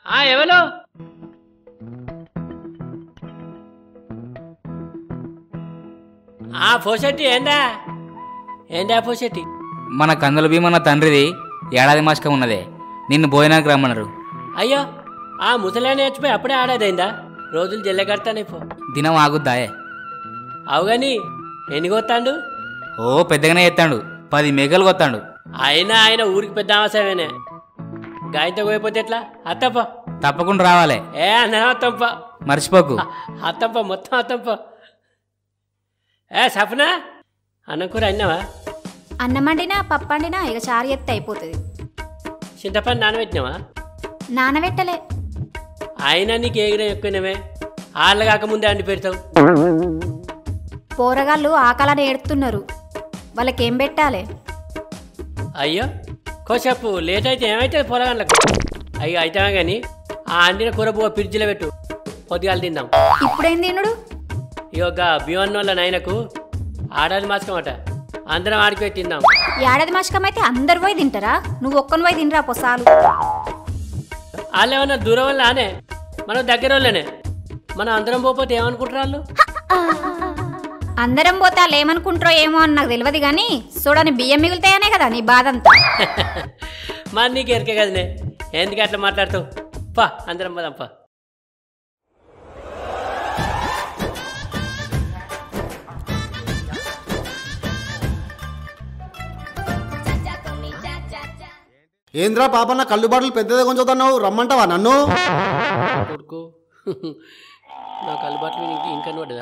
ఆ ఎవరు ఆ పోషెట్టి ఏందా ఏందా పోషెట్టి మన కందుల భీమన్న తండ్రిది ఏడాది మాసకం ఉన్నదే నిన్ను భోజనానికి రమ్మన్నారు అయ్యో ఆ ముసలాయన చచ్చిపోయి అప్పుడే ఆడేదైందా రోజులు జల్లెగడతానైపో దినం ఆగుద్దాయే అవుగాని ఎన్ని కొత్తాండు ఓ పెద్దగానే ఎత్తాడు పది మేకలు కొత్తాడు అయినా ఆయన ఊరికి పెద్ద అవసరమేనే గాయంతో పోయిపోతే ఎట్లా అత్తప్ప తప్పకుండా రావాలి ఏ అన్న అత్తప్ప మర్చిపోకు అత్తప్ప మొత్తం అత్తప్ప ఏ సఫనా అన్నం కూర అన్నావా అన్నమండినా పప్పండినా ఇక చారు ఎత్తే అయిపోతుంది చింతపండు నానబెట్టినావా నానబెట్టలే అయినా నీకు ఏగిరం ఎక్కువనేవే ఆళ్ళ కాకముందే అండి పెడతావు పోరగాళ్ళు ఆకలని ఏడుతున్నారు వాళ్ళకేం పెట్టాలి అయ్యో కోసేపు లేట్ అయితే ఏమైతే పొలగాళ్ళకు అయ్యో అయితేమే కానీ ఆ అండిన కూర బువ్వ ఫ్రిడ్జ్లో పెట్టు పొద్దుగాలు తిందాం ఇప్పుడేం తినుడు ఇక భీమన్నోళ్ళ నాయనకు ఆడాది మాసకమట అందరం ఆడిపోయి తిందాం ఏడాది మాసకం అయితే అందరు పోయి తింటారా నువ్వు ఒక్కని పోయి తినరా పొసాలు వాళ్ళు ఏమన్నా దూరం వల్ల ఆనే మనం దగ్గర వాళ్ళనే మనం అందరం పోతే ఏమనుకుంటారు వాళ్ళు అందరం పోతే వాళ్ళు ఏమనుకుంటారో ఏమో అని నాకు తెలియదు కానీ చూడని బియ్యం మిగులుతాయనే కదా నీ బాధ అంతా మరి నీకు ఎరికే కదనే ఎందుకు అట్లా మాట్లాడుతావు పా అందరం పోదాం పా ఏంద్రా పాపన్న కళ్ళు బాటలు పెద్దదే కొంచెం చదువుతున్నావు రమ్మంటావా నన్ను కొడుకు నాకు అలవాట్లు ఇంక ఇంకా నోటిదా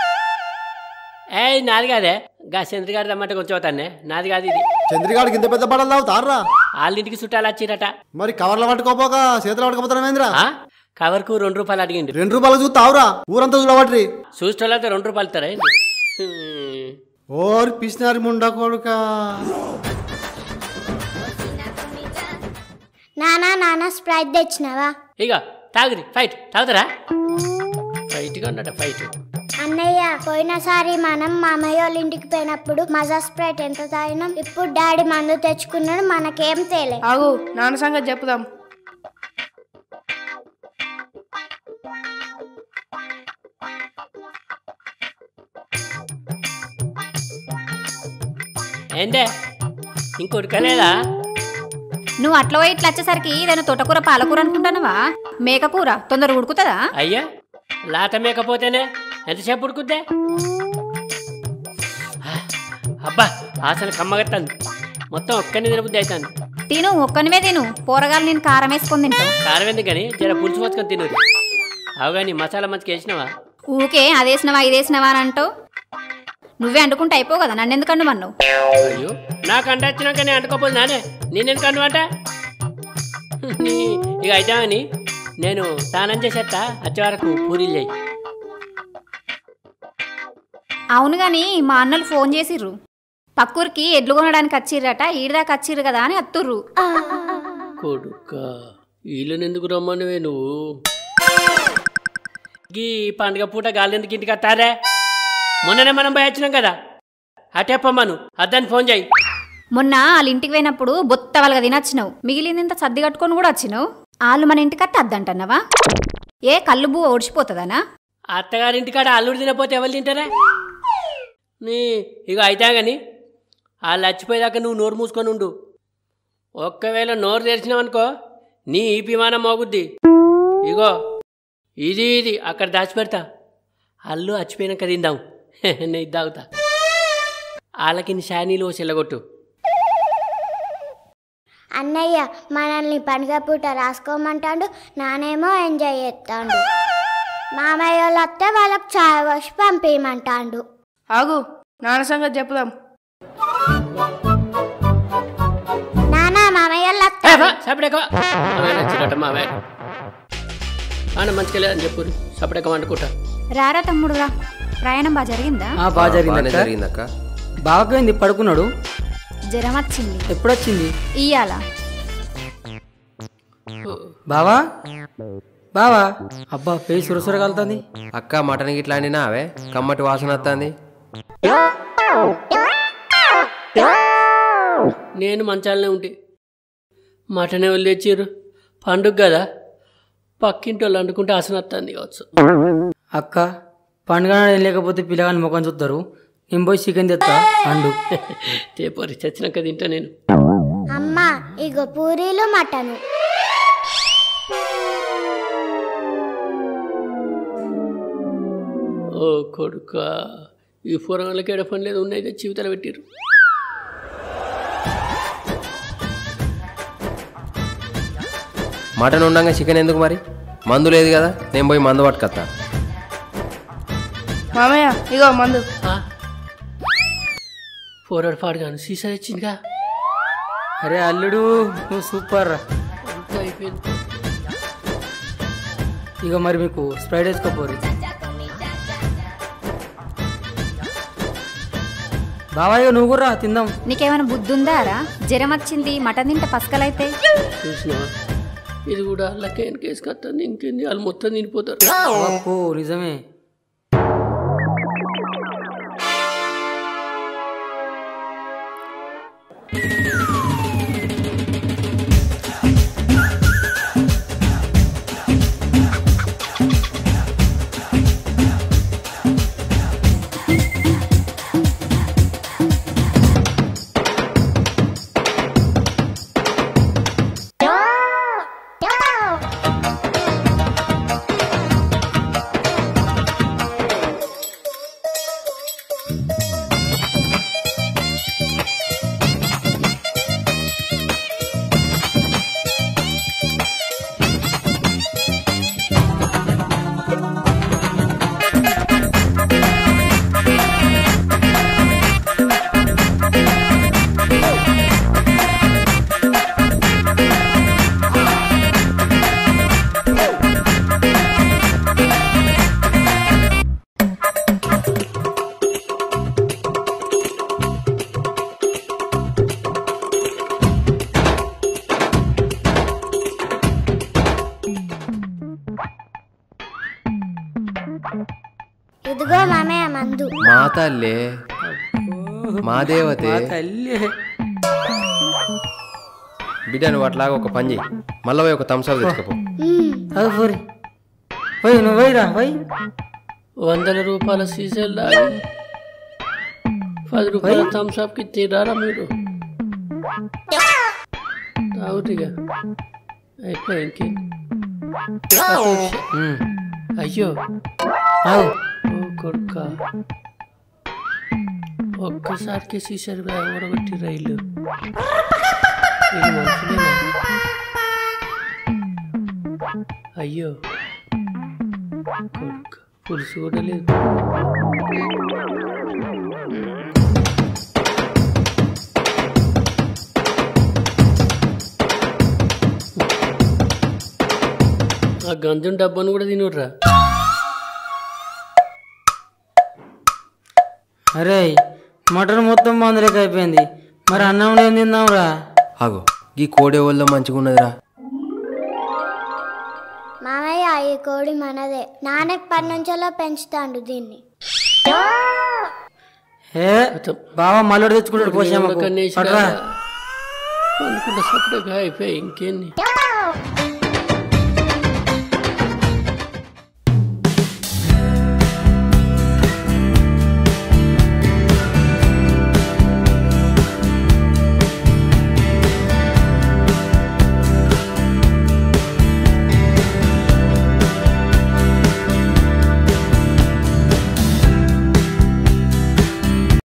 ఏ నాది కాదే గా చంద్రగారి రమ్మంటే కొంచెం అవుతానే నాది కాదు ఇది చంద్రిగాడికి ఇంత పెద్ద బాటలు తాగుతారా వాళ్ళ ఇంటికి చుట్టాలు వచ్చిరట మరి కవర్లో పట్టుకోపోక చేతులు పట్టుకోపోతానేంద్రా ఆ? కవర్కు రెండు రూపాయలు అడిగిండు రెండు రూపాయలు చూస్తావురా ఊరంతా చూడబట్టి చూసేటోళ్ళతో రెండు రూపాయలు ఇస్తారా ఏంటి? హ్మ్. ఓరి పిసినారి ముండా కొడుక నానా నాన్న స్ప్రైట్ తెచ్చినావా ఇక తాగురి ఫైట్ తాగుతారా ఫైట్గా ఉన్నట ఫైట్ అన్నయ్య పోయినసారి మనం మామయ్య వాళ్ళ ఇంటికి పోయినప్పుడు మజా స్ప్రైట్ ఎంత తాగినాం ఇప్పుడు డాడీ మందు తెచ్చుకున్నాడు మనకేం తేలే ఆగు నాన్న సంగతి చెప్పుదాం ఏందే ఇంకోటి కలేదా నువ్వు అట్లా పోయి ఇట్లా వచ్చేసరికి ఇదేనా తోటకూర పాలకూర అనుకుంటానవా మేకకూర తొందర ఉడుకుతుందా అయ్యా లాట మేకపోతేనే ఎంతసేపు ఉడుకుద్దే అబ్బా ఆసన కమ్మగత్తాను మొత్తం ఒక్కనే తినబుద్ధి అవుతాను తిను ఒక్కనివే తిను పోరగాలు నేను కారం వేసుకొని తింటావు కారం ఎందుకు కానీ జర పులుసు పోసుకొని తిను అవు కానీ మసాలా మంచిగా వేసినావా ఊకే అదేసినవా ఇదేసినవా అని అంటావు నువ్వే అంటుకుంటే అయిపో కదా నన్ను ఎందుకు అన్నావు అయ్యో నాకు అంట వచ్చినాక నేను అంటుకోపోదు నానే నేనెందుకు అన్నమాట ఇక అయితామని నేను స్నానం చేసేస్తా వచ్చే వరకు పూరీలు చేయి అవును గాని మా అన్నలు ఫోన్ చేసిర్రు పక్కూరికి ఎడ్లు కొనడానికి వచ్చిర్రట ఈడదాకా వచ్చిర్రు కదా అని అత్తుర్రు కొడుక వీళ్ళని ఎందుకు రమ్మనివే నువ్వు ఈ పండుగ పూట గాలిందుకు ఇంటికి వస్తారే మొన్ననే మనం పోయి వచ్చినాం కదా అటే పొమ్మను అద్దని ఫోన్ చేయి మొన్న వాళ్ళ ఇంటికి పోయినప్పుడు బొత్త వాళ్ళగా తినొచ్చినావు మిగిలిందింత సర్ది కట్టుకొని కూడా వచ్చినావు వాళ్ళు మన ఇంటికి అత్తే అద్దంటన్నావా ఏ కళ్ళు బువ్వ ఓడిచిపోతుందనా అత్తగారింటికాడ అల్లుడు తినపోతే ఎవరు తింటారా నీ ఇక అయితే కానీ వాళ్ళు చచ్చిపోయేదాకా నువ్వు నోరు మూసుకొని ఉండు ఒక్కవేళ నోరు తెరిచినావనుకో నీ ఈ విమానం మోగుద్ది ఇగో ఇది ఇది అక్కడ దాచిపెడతా అల్లు చచ్చిపోయినాక తిందాం నేను ఇది తాగుతా వాళ్ళకి నీ షానీలు చెల్లగొట్టు అన్నయ్య మనల్ని పండుగ పూట రాసుకోమంటాడు నానేమో ఎంజాయ్ చేస్తాడు మామయ్య వాళ్ళు వస్తే వాళ్ళకి చాయ్ పోసి పంపించమంటాడు ఆగు నాన్న సంగతి చెప్పుదాం నానా మామయ్య వాళ్ళు ఏ, వస్తారు బా, సపడేక మామయ్య నచ్చినట్ట మామయ్య ఆయన మంచిగా లేదని చెప్పు సపడేక వండుకుంటా రారా తమ్ముడు రా ప్రయాణం బాగా జరిగిందా ఆ, బాగా జరిగింది బాగానే అక్క. జరిగిందక్క బావకైంది పడుకున్నాడు జ్వరం వచ్చింది ఎప్పుడొచ్చింది ఇయ్యాల బావా బావా అబ్బా పేయి సురసుర కలుతుంది అక్క మటన్ గిట్లా అండినా అవే కమ్మటి వాసన వస్తుంది నేను మంచాలనే ఉంటే మటనే వాళ్ళు తెచ్చిర్రు పండుగ కదా పక్కింటి వాళ్ళు అండుకుంటే అసనత్తాంది కావచ్చు అక్క పండుగ నాడు ఏం లేకపోతే పిల్లగాని ముఖం చూస్తారు నేను పోయి చికెన్ తెస్తా అండు తేపరి చచ్చినాక తింటా నేను అమ్మ ఇగో పూరీలు మటను ఓ కొడుక ఈ పూర్వంలోకి ఎడ పని లేదు ఉన్నాయి జీవితాలు పెట్టిరు మటన్ ఉండగా చికెన్ ఎందుకు మరి మందు లేదు కదా నేను పోయి మందు పట్టుకొస్తా మామయ్య ఇగో మందు ఫోర్వర్డ్ పాడుగాను సీసా తెచ్చిందిగా అరే అల్లుడు నువ్వు సూపర్ రా అంతా అయిపోయింది ఇక మరి మీకు స్ప్రైడ్ వేసుకోపోరు బాబాయ్ నువ్వు కూడా రా, తిందాం నీకేమైనా బుద్ధి ఉందా రా జ్వరం వచ్చింది మటన్ తింటే పసకలైతే చూసినావా ఇది కూడా లక్కయ్యని కేసు కత్తాను ఇంకేంది వాళ్ళు మొత్తం తినిపోతారు అప్పు నిజమే ఇదిగో మామయ్య మందు మా తల్లే మా దేవతే తల్లి బిడ్డ నువ్వు అట్లాగా ఒక పని చెయ్యి మళ్ళీ పోయి ఒక థమ్స్అప్ తెచ్చుకోపో మ్మ్. అది పోరి పోయి నువ్వు పోయిరా పోయి వందల రూపాయల సీసాలు లాగి పది రూపాయల థమ్స్అప్కి తీరారా మీరు తాగుతిగా అయిపోయి ఇంకే అయ్యో ఆగు ఓ కొడుక ఒక్కసారికి సీసాలు ఓడగొట్టి రైలు వీళ్ళు మనుషులేనా? అయ్యో కొడుక పులుసు కూడా లేదు ఆ గంజం డబ్బాను కూడా తినుర్రా అరే మటన్ మొత్తం మందులకి అయిపోయింది మరి అన్నం ఏం తిందాంరా ఆగో ఈ కోడే వాళ్ళ మంచిగా ఉన్నదిరా మామయ్య ఈ కోడి మనదే నాన్నకి నుంచో పెంచుతాండు దీన్ని ఏ బావ మల్లడు తెచ్చుకుంటాడు పోసామకు కన్నేసి పడరా అనుకుంటా సపరేట్గా అయిపోయి ఇంకేంది